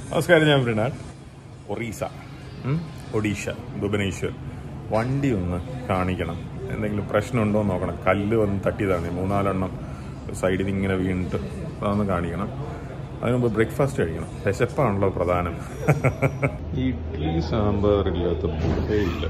നമസ്കാരം ഞാൻ മൃണാൾ ഒറീസ ഉം? ഒഡീഷ ഭുവനേശ്വർ വണ്ടി ഒന്ന് കാണിക്കണം എന്തെങ്കിലും പ്രശ്നമുണ്ടോ എന്ന് നോക്കണം കല്ല് വന്ന് തട്ടിയതാണ് മൂന്നാലെണ്ണം സൈഡിൽ നിന്ന് ഇങ്ങനെ വീണിട്ട് അതൊന്ന് കാണിക്കണം അതിന് മുമ്പ് ബ്രേക്ക്ഫാസ്റ്റ് കഴിക്കണം വിശപ്പാണല്ലോ പ്രധാനം ഇഡ്ഡലി സാമ്പാർ ഇല്ലാത്ത ബുഫേ ഇല്ല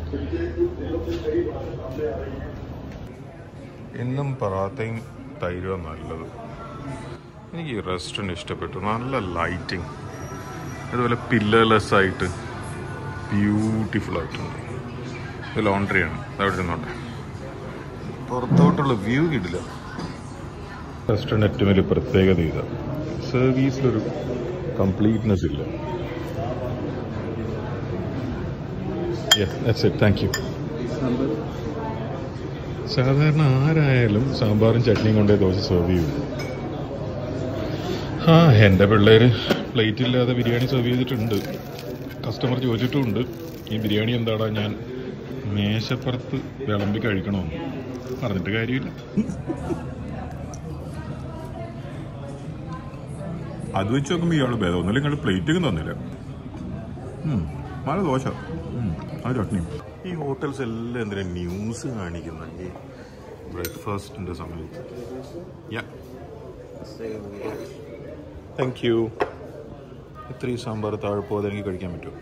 എന്നും പറാത്തയും തൈരും നല്ലത് എനിക്ക് ഈ റെസ്റ്റോറൻറ്റ് ഇഷ്ടപ്പെട്ടു നല്ല ലൈറ്റിംഗ് അതുപോലെ പില്ലർലെസ് ആയിട്ട് ബ്യൂട്ടിഫുൾ ആയിട്ടുണ്ട് ഇത് ലോണ്ടറിയാണ് അവിടെ ഇരുന്നോട്ടെ പുറത്തോട്ടുള്ള വ്യൂ കിട്ടില്ല റെസ്റ്റോറൻറ്റ് ഏറ്റവും വലിയ പ്രത്യേകത ഇതാ സർവീസിലൊരു കംപ്ലീറ്റ്നെസ് ഇല്ല താങ്ക് യു സാധാരണ ആരായാലും സാമ്പാറും ചട്നിയും കൊണ്ടേ ദോശ സെർവ് ചെയ്യും ആ എൻ്റെ പിള്ളേര് പ്ലേറ്റ് ഇല്ലാതെ ബിരിയാണി സെർവ് ചെയ്തിട്ടുണ്ട് കസ്റ്റമർ ചോദിച്ചിട്ടുമുണ്ട് ഈ ബിരിയാണി എന്താടാ ഞാൻ മേശപ്പുറത്ത് വിളമ്പി കഴിക്കണമെന്ന് പറഞ്ഞിട്ട് കാര്യമില്ല അത് വെച്ച് നോക്കുമ്പോൾ ഇയാൾ ഭേദം ഒന്നുമില്ല നിങ്ങൾ പ്ലേറ്റൊക്കെ തന്നില്ല ഉം, നല്ല ദോശ ഉം, ആ ചട്നി ഈ ഹോട്ടൽസ് എല്ലാം എന്തിനാ ന്യൂസ് കാണിക്കുന്ന ഈ ബ്രേക്ക്ഫാസ്റ്റിന്റെ സമയത്ത് യാ താങ്ക് യു ഇത്രയും സാമ്പാർ താഴെ പോകാതെ എനിക്ക് കഴിക്കാൻ പറ്റുമോ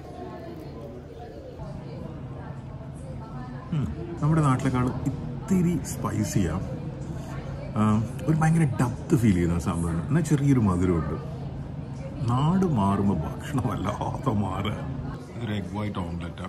നമ്മുടെ നാട്ടിലേക്കാൾ ഇത്തിരി സ്പൈസിയാ ഒരു ഭയങ്കര ഡപ്ത് ഫീൽ ചെയ്യുന്ന സാമ്പാറിന് എന്നാൽ ചെറിയൊരു മധുരമുണ്ട് നാട് മാറുമ്പോൾ ഭക്ഷണം വല്ലാതെ മാറുക ഇതൊരു എഗ് വൈറ്റ് ഓംലെറ്റാ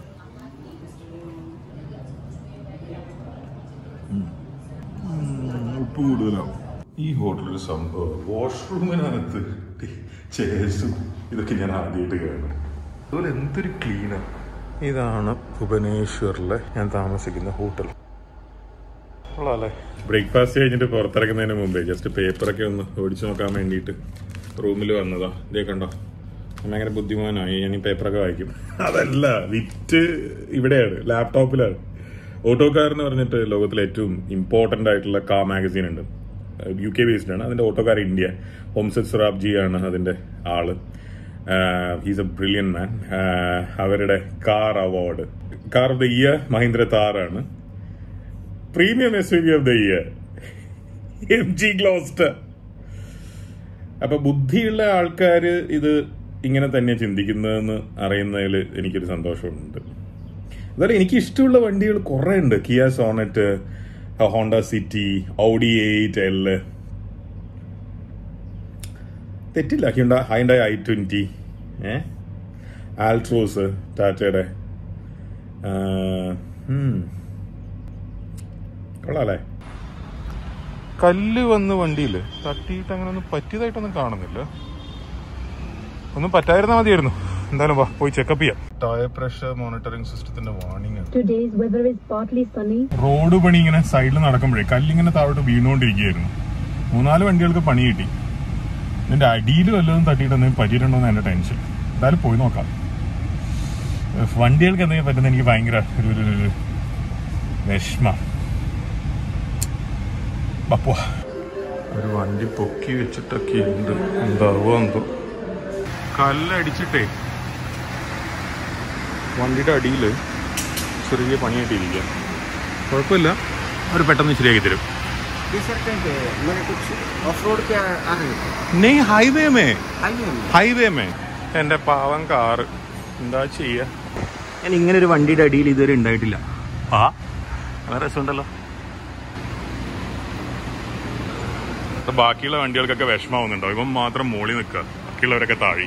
ഉപ്പ് കൂടുതലാവും ഈ ഹോട്ടലിൽ സംഭവം വാഷ്റൂമിനകത്ത് ചേസും ഇതൊക്കെ ഞാൻ ആദ്യമായിട്ട് കാണും അതുപോലെ എന്തൊരു ക്ലീനാ ഇതാണ് ഭുവനേശ്വറിലെ ഞാൻ താമസിക്കുന്ന ഹോട്ടൽ കൊള്ളാല്ലേ ബ്രേക്ക്ഫാസ്റ്റ് കഴിഞ്ഞിട്ട് പുറത്തിറങ്ങുന്നതിന് മുമ്പേ ജസ്റ്റ് പേപ്പറൊക്കെ ഒന്ന് ഓടിച്ചു നോക്കാൻ വേണ്ടിയിട്ട് റൂമിൽ വന്നതാ ഇതേ കണ്ടോ ഭയങ്കര ബുദ്ധിമാനായി ഞാൻ ഈ പേപ്പറൊക്കെ വായിക്കും അതല്ല വിറ്റ് ഇവിടെയാണ് ലാപ്ടോപ്പിലാണ് ഓട്ടോക്കാർ എന്ന് പറഞ്ഞിട്ട് ലോകത്തിലെ ഏറ്റവും ഇമ്പോർട്ടൻ്റ് ആയിട്ടുള്ള കാ മാഗസീൻ ഉണ്ട് യു കെ ബേസ്ഡ് ആണ് അതിന്റെ ഓട്ടോക്കാർ ഇന്ത്യ ഹോംസെറ്റ് സുറാബ്ജി ആണ് അതിന്റെ ആള് ഹീസ് എ ബ്രില്യൻ മാൻ അവരുടെ car award car of the year Mahindra താറാണ് premium S U V of the year M G Gloster അപ്പൊ ബുദ്ധിയുള്ള ആൾക്കാർ ഇത് ഇങ്ങനെ തന്നെ ചിന്തിക്കുന്നതെന്ന് അറിയുന്നതിൽ എനിക്കൊരു സന്തോഷമുണ്ട് അതുപോലെ എനിക്ക് ഇഷ്ടമുള്ള വണ്ടികൾ കുറെ ഉണ്ട് Kia Sonet Honda City Audi eight L തെറ്റില്ല ഹ്യുണ്ട ഹൈൻഡ ഐ ട്വന്റി ഏ ആൽട്രോസ് ടാറ്റയുടെ കൊള്ളാല്ലേ കല്ല് വന്ന് വണ്ടിയിൽ തട്ടിയിട്ട് അങ്ങനെ ഒന്നും പറ്റിയതായിട്ടൊന്നും കാണുന്നില്ല ഒന്നും പറ്റായിരുന്നാ മതിയായിരുന്നു എന്തായാലും വാ പോയി ചെക്കപ്പ് ചെയ്യാം ടയർ പ്രഷർ മോണിറ്ററിംഗ് സിസ്റ്റത്തിന്റെ warning Today's weather is partly sunny. Road പണി ഇങ്ങനെ സൈഡിൽ നടക്കുമ്പോഴേ കല്ലിങ്ങനെ താഴോട്ട് വീണുകൊണ്ടിരിക്കുകയായിരുന്നു മൂന്നാല് വണ്ടികൾക്ക് പണി കിട്ടി ഇതിന്റെ അടിയിൽ വല്ലതും തട്ടിയിട്ട് എന്തെങ്കിലും പറ്റിയിട്ടുണ്ടോ എന്ന് എന്റെ ടെൻഷൻ എന്തായാലും പോയി നോക്കാം വണ്ടികൾക്ക് എന്തെങ്കിലും പറ്റുന്ന എനിക്ക് ഭയങ്കര ഒരു ഒരു ഒരു വിഷമ ബപ്പോ ഒരു വണ്ടി പൊക്കി വെച്ചിട്ടൊക്കെ ഉണ്ട് എന്താവോ എന്തോ കല്ലടിച്ചിട്ടേ വണ്ടിയുടെ അടിയിൽ ചെറിയ പണിയായിട്ടിരിക്കുക കുഴപ്പമില്ല അവർ പെട്ടെന്ന് ശരിയാക്കി തരും देख सकते हैं कि मैंने कुछ ऑफ रोड पे आ आ रहे थे നെയ് ഹൈവേ മേ हाईवे में ഹൈവേ മേ എന്റെ പാവം കാറ് എന്താ ചെയ്യ ഞാൻ ഇങ്ങനെ ഒരു വണ്ടിയുടെ അടിയിൽ ഇതുവരെ ഉണ്ടായിട്ടില്ല ആ നല്ല രസമുണ്ടല്ലോ ബാക്കിയുള്ള വണ്ടികൾക്കൊക്കെ വിഷമാവുന്നുണ്ടോ ഇവൻ മാത്രം മോളി നിൽക്കുക ബാക്കിയുള്ളവരൊക്കെ താഴി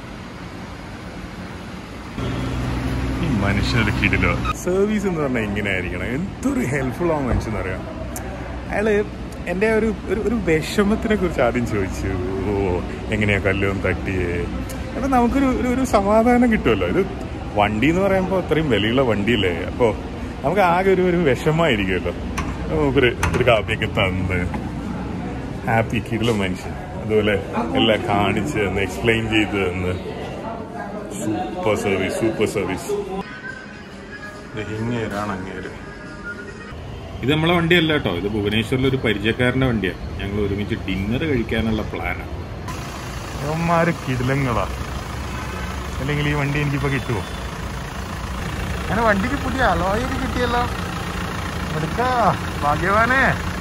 ഈ മനുഷ്യനൊരു കിടിലോ സർവീസ് എന്ന് പറഞ്ഞാൽ ഇങ്ങനെ ആയിരിക്കണം എന്തൊരു ഹെൽപ്ഫുൾ ആ മനുഷ്യൻ അറിയാം അയാള് എൻ്റെ ഒരു ഒരു ഒരു വിഷമത്തിനെ കുറിച്ച് ആദ്യം ചോദിച്ചു ഓ എങ്ങനെയാ കല്ലൊന്നും തട്ടിയേ അപ്പം നമുക്കൊരു ഒരു ഒരു സമാധാനം കിട്ടുമല്ലോ ഇത് വണ്ടി എന്ന് പറയുമ്പോൾ അത്രയും വിലയുള്ള വണ്ടിയല്ലേ അപ്പോൾ നമുക്ക് ആകെ ഒരു ഒരു വിഷമമായിരിക്കുമല്ലോ നമുക്കൊരു ഒരു കാപ്പിയൊക്കെ തന്ന് ഹാപ്പി കിടില മനുഷ്യൻ അതുപോലെ എല്ലാം കാണിച്ച് തന്ന് എക്സ്പ്ലെയിൻ ചെയ്ത് തന്ന് സൂപ്പർ സർവീസ് സൂപ്പർ സർവീസ് ഇങ്ങേരാണ് അങ്ങേര് ഇത് നമ്മളെ വണ്ടിയല്ല കേട്ടോ ഇത് ഭുവനേശ്വറിലെ ഒരു പരിചയക്കാരന്റെ വണ്ടിയാണ് ഞങ്ങൾ ഒരുമിച്ച് ഡിന്നർ കഴിക്കാനുള്ള പ്ലാനാണ് അവന്മാര് കിടിലങ്ങളാ അല്ലെങ്കിൽ ഈ വണ്ടി എനിക്കിപ്പോൾ കിട്ടുമോ അങ്ങനെ വണ്ടിക്ക് പുതിയ അലോയിൽ കിട്ടിയല്ലോ എടുക്ക ഭാഗ്യവാനേ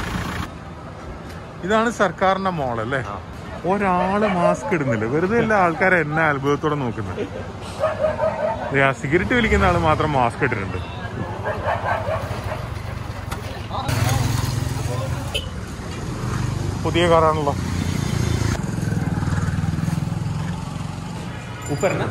ഇതാണ് സർക്കാരിന്റെ മോൾ അല്ലേ ഒരാള് മാസ്ക് ഇടുന്നില്ല വെറുതെ എല്ലാ ആൾക്കാരെ എന്നെ അത്ഭുതത്തോടെ നോക്കുന്നത് ദേ, ആ സിഗരറ്റ് വലിക്കുന്ന ആള് മാത്രം മാസ്ക് ഇട്ടിട്ടുണ്ട് പുതിയ കാറാണല്ലോ ऊपर ना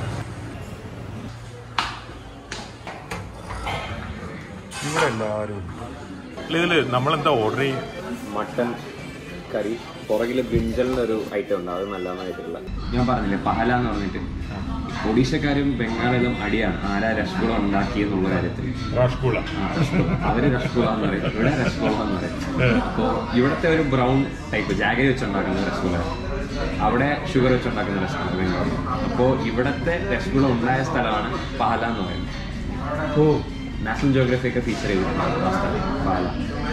ഇവിടെ എല്ലാവരും ഇതില് നമ്മളെന്താ ഓർഡർ ചെയ്യും മട്ടൻ കറി പുറകില് ബ്രിഞ്ചലിന്റെ ഒരു ഐറ്റം ഉണ്ട് അത് നല്ലതായിട്ടുള്ള ഞാൻ പറഞ്ഞില്ലേ പഹല എന്ന് പറഞ്ഞിട്ട് ഒഡീഷക്കാരും ബംഗാളിലും അടിയാണ് ആരാ രസഗുള ഉണ്ടാക്കിയെന്നുള്ള കാര്യത്തിൽ രാഷ്കൂള ആ, അവര് രസഗുള എന്ന് പറയും ഇവിടെ രസഗുള എന്ന് പറയും അപ്പോൾ ഇവിടുത്തെ ഒരു ബ്രൗൺ ടൈപ്പ് ജാഗരി വെച്ചുണ്ടാക്കുന്ന രസഗുള അവിടെ ഷുഗർ വെച്ചുണ്ടാക്കുന്ന രസഗുള ബംഗാൾ അപ്പോൾ ഇവിടുത്തെ രസഗുള ഉണ്ടായ സ്ഥലമാണ് പാല എന്ന് പറയുന്നത് ഓ നാഷണൽ ജോഗ്രഫി ഒക്കെ ഫീച്ചർ ചെയ്തിട്ടുണ്ട് ആ സ്ഥലം പാല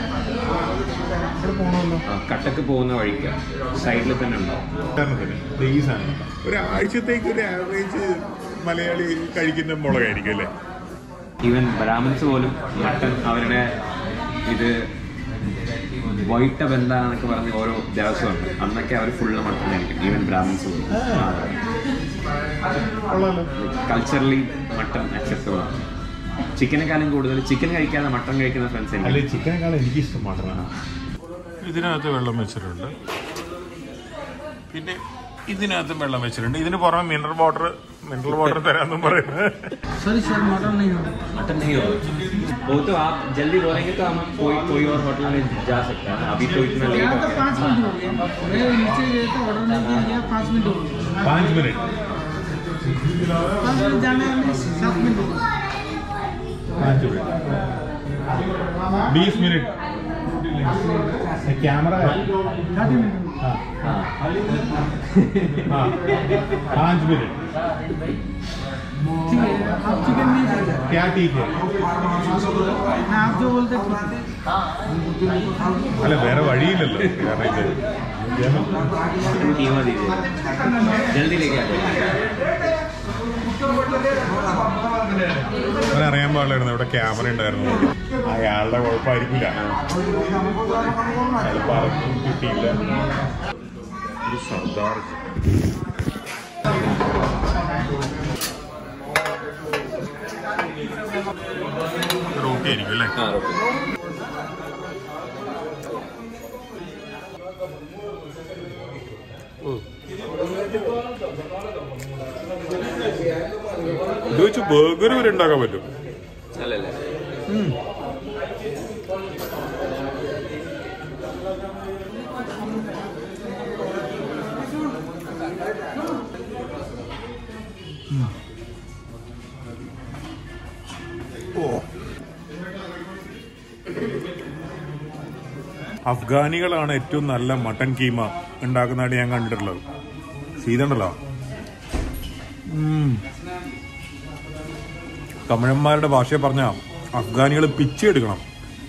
ആ, കട്ടക്ക് പോകുന്ന വഴിക്ക് സൈഡിൽ തന്നെ ഉണ്ടാവും ഉദാഹരണത്തിന് ഈ സാധനം ഒരാഴ്ചത്തേക്ക് ഒരു ആവറേജ് മലയാളി കഴിക്കുന്ന മുളകായിരിക്കും അല്ലേ ഈവൻ ബ്രാഹ്മിൻസ് പോലും മട്ടൻ അവരുടെ ഇത് വൈട്ട ബന്ധ എന്നൊക്കെ പറഞ്ഞ് ഓരോ ദിവസമുണ്ട് അന്നൊക്കെ അവർ ഫുള്ള് മട്ടൻ കഴിക്കും ഈവൻ ബ്രാഹ്മിൻസ് പോലും കൾച്ചറലി മട്ടൺ അക്സെപ്റ്റബിൾ ആണ് ചിക്കനെക്കാളും കൂടുതൽ ചിക്കൻ കഴിക്കാതെ മട്ടൺ കഴിക്കുന്ന ഫ്രണ്ട്സ് അല്ലെ എനിക്ക് ചിക്കനേക്കാൾ എനിക്ക് ഇഷ്ടം മട്ടനാണ് ഇതിനകത്ത് വെള്ളം വെച്ചിട്ടുണ്ട് പിന്നെ ഇതിനകത്ത് വെള്ളം വെച്ചിട്ടുണ്ട് ഇതിന് പുറമെ മിനറൽ വാട്ടർ മിനറൽ വാട്ടർ തരാമെന്നും പറയുന്നത് सॉरी सर मटन नहीं होगा मटन नहीं होगा वो तो आप जल्दी बोलेंगे तो हम कोई कोई और होटल में जा सकते हैं अभी तो इतना लेट यहाँ हो तो गया पाँच मिनट हो गया मैं नीचे गए तो ऑर्डर नहीं किया गया पाँच मिनट हो गया പാഞ്ച് മിനിറ്റ് पाँच मिनट जाने में सात मिनट हो गया പാഞ്ച് മിനിറ്റ് बीस मिनट कैमरा है थर्टी मिनट हाँ हाँ हाँ पाँच मिनट ठीक है आप चिकन नहीं खाते क्या ठीक है मैं आप जो बोलते हैं ठीक है। അല്ല വേറെ വഴിയില്ലല്ലോ കാരണം ഇത് ജനം कीमा दीजिए जल्दी लेके आ जाइए അവൻ അറിയാൻ പാടില്ലായിരുന്നു ഇവിടെ ക്യാമറ ഉണ്ടായിരുന്നു അയാളുടെ കുഴപ്പമായിരിക്കില്ല ചിലപ്പോൾ ആർക്കും കിട്ടിയില്ല ഒരു സർദാർ റോട്ടി ആയിരിക്കും അല്ലേ हाँ रोटी ഇത് വെച്ച് ബർഗർ വരെ ഉണ്ടാക്കാൻ പറ്റും अले अले അഫ്ഗാനികളാണ് ഏറ്റവും നല്ല മട്ടൻ കീമ ഉണ്ടാക്കുന്നതായിട്ട് ഞാൻ കണ്ടിട്ടുള്ളത് സീതണ്ടല്ലോ തമിഴന്മാരുടെ ഭാഷയെ പറഞ്ഞ അഫ്ഗാനികൾ പിച്ചെടുക്കണം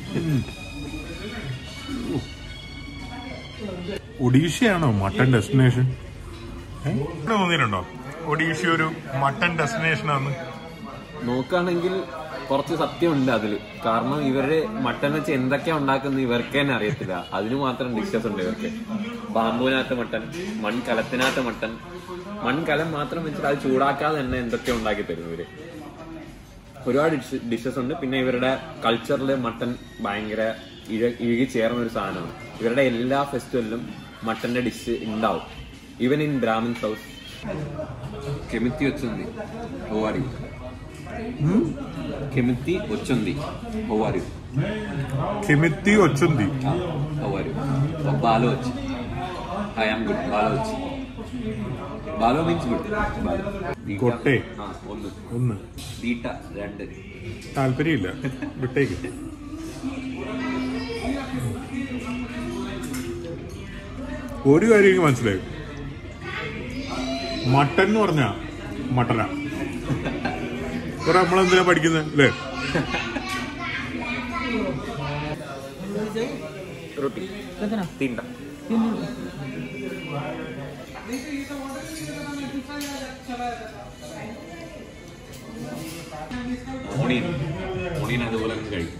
ഒഡീഷയാണോ മട്ടൻ ഡെസ്റ്റിനേഷൻ തോന്നിയിട്ടുണ്ടോ ഒഡീഷ ഒരു മട്ടൻ ഡെസ്റ്റിനേഷൻ ആണ് നോക്കുകയാണെങ്കിൽ കുറച്ച് സത്യമുണ്ട് അതിൽ കാരണം ഇവരുടെ മട്ടൻ വെച്ച് എന്തൊക്കെയാ ഉണ്ടാക്കുന്നത് ഇവർക്ക് തന്നെ അറിയത്തില്ല അതിന് മാത്രം ഡിഷസ് ഉണ്ട് ഇവർക്ക് ബാമ്പുവിനകത്ത് മട്ടൻ മൺകലത്തിനകത്ത് മട്ടൻ മൺകലം മാത്രം വെച്ചിട്ട് അത് ചൂടാക്കാതെ തന്നെ എന്തൊക്കെ ഉണ്ടാക്കി തരും ഇവര് ഒരുപാട് ഡിഷസ് ഉണ്ട് പിന്നെ ഇവരുടെ കൾച്ചറിൽ മട്ടൻ ഭയങ്കര ഇഴ ഇഴുകി ചേർന്ന ഒരു സാധനമാണ് ഇവരുടെ എല്ലാ ഫെസ്റ്റിവലിലും മട്ടന്റെ ഡിഷ് ഉണ്ടാവും ഈവൻ ഇൻ ബ്രാഹ്മിൻസ് ഹൗസ് കെമിത്തി വെച്ചുണ്ട് ഹോവാരി కెమిత్తి వచ్చింది హోవారు കിമിത്തി ഒച്ചുന്തി హోవారు బాలో వచ్చి ఐ ఆమ్ గుడ్ బాలో వచ్చి బాలో మీన్స్ గుడ్ బాలో കൊട്ടെ ഒന്ന് ഒന്ന് ബീട്ട രണ്ട് താല്പര്യമില്ല വിട്ടേക്ക് ഒരു കാര്യം എനിക്ക് മനസ്സിലായി മട്ടൻ എന്ന് പറഞ്ഞ മട്ടന കുറെ നമ്മളെന്തിനാ പഠിക്കുന്നത് അല്ലേ റൊട്ടി कितना തിണ്ട तीन रुपये ഓണിയൻ ഓണിയൻ അതുപോലെ അങ്ങ് കഴിക്കും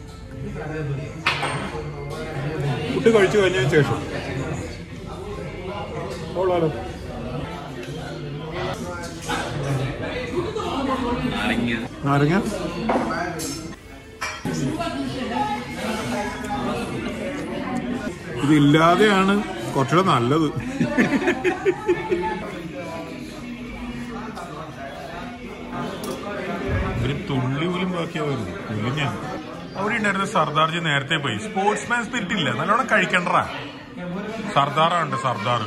ഫുഡ് കഴിച്ചു കഴിഞ്ഞതിന് ശേഷം കൊള്ളാലോ നാരങ്ങ നാരങ്ങ ഇതില്ലാതെയാണ് കുറച്ചുകൂടെ നല്ലത് ഒരു തുള്ളി പോലും ബാക്കിയാവുന്നു കുഞ്ഞ അവിടെ ഉണ്ടായിരുന്ന സർദാർജി നേരത്തെ പോയി സ്പോർട്സ്മാൻ സ്പിരിറ്റ് ഇല്ല നല്ലോണം കഴിക്കണ്ടറാ സർദാറാണ്ട് സർദാർ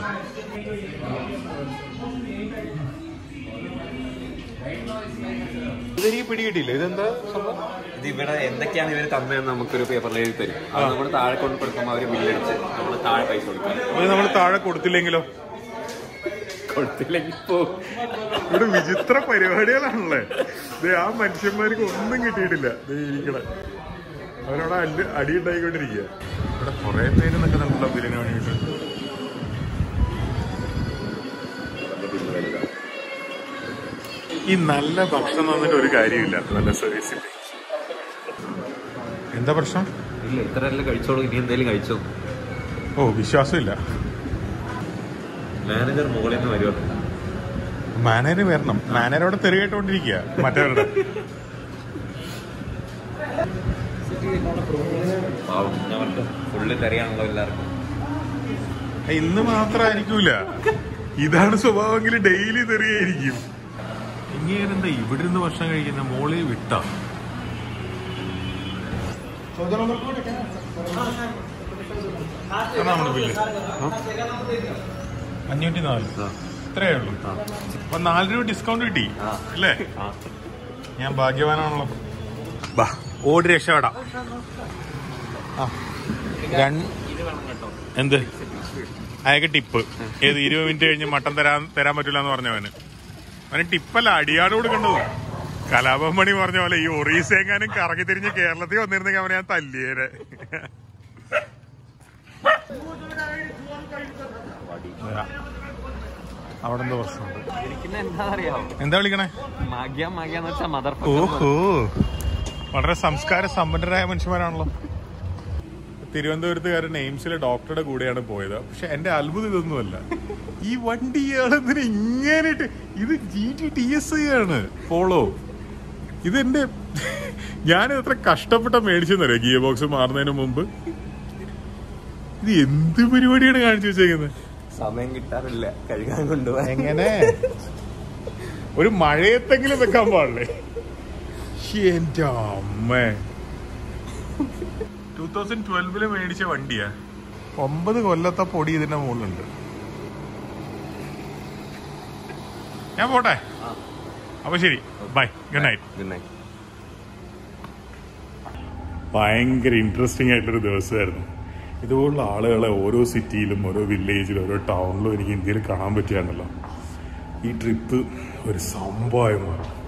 ഇതെനിക്ക് പിടികിട്ടില്ല ഇതെന്താ സംഭവം ഇത് ഇവിടെ എന്തൊക്കെയാണ് ഇവർ തന്നതെന്ന് നമുക്കൊരു പേപ്പറിൽ എഴുതി തരും അത് നമ്മൾ താഴെ കൊണ്ട് കൊടുക്കുമ്പോൾ അവർ ബില്ലടിച്ച് നമ്മൾ താഴെ പൈസ കൊടുക്കാം അത് നമ്മൾ താഴെ കൊടുത്തില്ലെങ്കിലോ കൊടുത്തില്ലെങ്കിൽ പോകും ഇവിടെ വിചിത്ര പരിപാടികളാണല്ലേ ദേ ആ മനുഷ്യന്മാർക്ക് ഒന്നും കിട്ടിയിട്ടില്ല ദേ ഇരിക്കണ അവരവിടെ അടി അടി ഉണ്ടായിക്കൊണ്ടിരിക്കുക ഇവിടെ കുറെ പേര് നിൽക്കുന്നുണ്ടല്ലോ ബിരിയാണി വേണ്ടിയിട്ട് ഈ നല്ല ഭക്ഷണം തന്നിട്ട് ഒരു കാര്യമില്ല നല്ല സർവീസിൽ എന്താ പ്രശ്നം ഇല്ല ഇത്രയല്ലേ കഴിച്ചോളൂ ഇനി എന്തെങ്കിലും കഴിച്ചോ ഓ വിശ്വാസമില്ല മാനേജർ മുകളിൽ നിന്ന് വരുമോ മാനേജർ വരണം മാനേജർ അവിടെ തെറി കേട്ടോണ്ടിരിക്കുക മറ്റവരുടെ പാവം അവർക്ക് ഫുള്ള് തെറിയാണല്ലോ എല്ലാവർക്കും ഇന്ന് മാത്രമായിരിക്കൂല ഇതാണ് സ്വഭാവമെങ്കിൽ ഡെയിലി തെറിയായിരിക്കും ഇങ്ങനെന്താ ഇവിടെ നിന്ന് ഭക്ഷണം കഴിക്കുന്ന മോളെ വിട്ട നമ്മുടെ ബില്ല് അഞ്ഞൂറ്റി നാല് ഇത്രയേ ഉള്ളൂ അപ്പൊ നാല് രൂപ ഡിസ്കൗണ്ട് കിട്ടി അല്ലേ ഞാൻ ഭാഗ്യവാനാണല്ലോ ബാ ഓടി രക്ഷപ്പെടാം ആ രണ്ട് എന്ത് അയാൾക്ക് ടിപ്പ് ഏത് ഇരുപത് മിനിറ്റ് കഴിഞ്ഞ് മട്ടൻ തരാൻ തരാൻ പറ്റില്ല എന്ന് പറഞ്ഞവന് അവന് ടിപ്പല്ല അടിയാണ് കൊടുക്കേണ്ടത് കലാപം മണി പറഞ്ഞ പോലെ ഈ ഒറീസ എങ്ങാനും കറങ്ങി തിരിഞ്ഞ് കേരളത്തിൽ വന്നിരുന്നെങ്കിൽ അവനെ ഞാൻ തല്ലിയേരെ അവിടെ എന്തോ പ്രശ്നമുണ്ട് എനിക്കിന്ന് എന്താ അറിയാവോ എന്താ വിളിക്കണേ മാഗ്യ മാഗ്യ എന്ന് വെച്ചാൽ മദർ ഓഹോ വളരെ സംസ്കാര സമ്പന്നരായ മനുഷ്യന്മാരാണല്ലോ തിരുവനന്തപുരത്തുകാരൻ എയിംസിലെ ഡോക്ടറുടെ കൂടെയാണ് പോയത് പക്ഷെ എന്റെ അത്ഭുതം ഇതൊന്നുമല്ല ഈ വണ്ടി ഇയാളെന്തിന് ഇങ്ങനെ ഇട്ട് ഇത് ജി ടി ടി എസ് ആണ് പോളോ ഇതെന്റെ ഞാൻ എത്ര കഷ്ടപ്പെട്ട മേടിച്ചെന്നറിയോ ഗിയർ ബോക്സ് മാറുന്നതിന് മുമ്പ് ഇത് എന്ത് പരിപാടിയാണ് കാണിച്ചു വെച്ചേക്കുന്നത് സമയം കിട്ടാറില്ല കഴുകാൻ കൊണ്ടുപോകാൻ എങ്ങനെ ഒരു മഴയത്തെങ്കിലും വെക്കാൻ പാടില്ലേ എന്റെ അമ്മ ടൂ തൗസൻഡ് ട്വൽവില് മേടിച്ച വണ്ടിയാ ഒമ്പത് കൊല്ലത്തെ പൊടി ഇതിന്റെ മുകളിലുണ്ട് ഞാൻ പോട്ടെ അപ്പൊ ശരി bye good night good night ഭയങ്കര ഇൻട്രസ്റ്റിംഗ് ആയിട്ടൊരു ദിവസമായിരുന്നു ഇതുപോലുള്ള ആളുകളെ ഓരോ സിറ്റിയിലും ഓരോ വില്ലേജിലും ഓരോ ടൗണിലും എനിക്ക് ഇന്ത്യയിൽ കാണാൻ പറ്റിയാണല്ലോ ഈ ട്രിപ്പ് ഒരു സംഭവമായി മാറും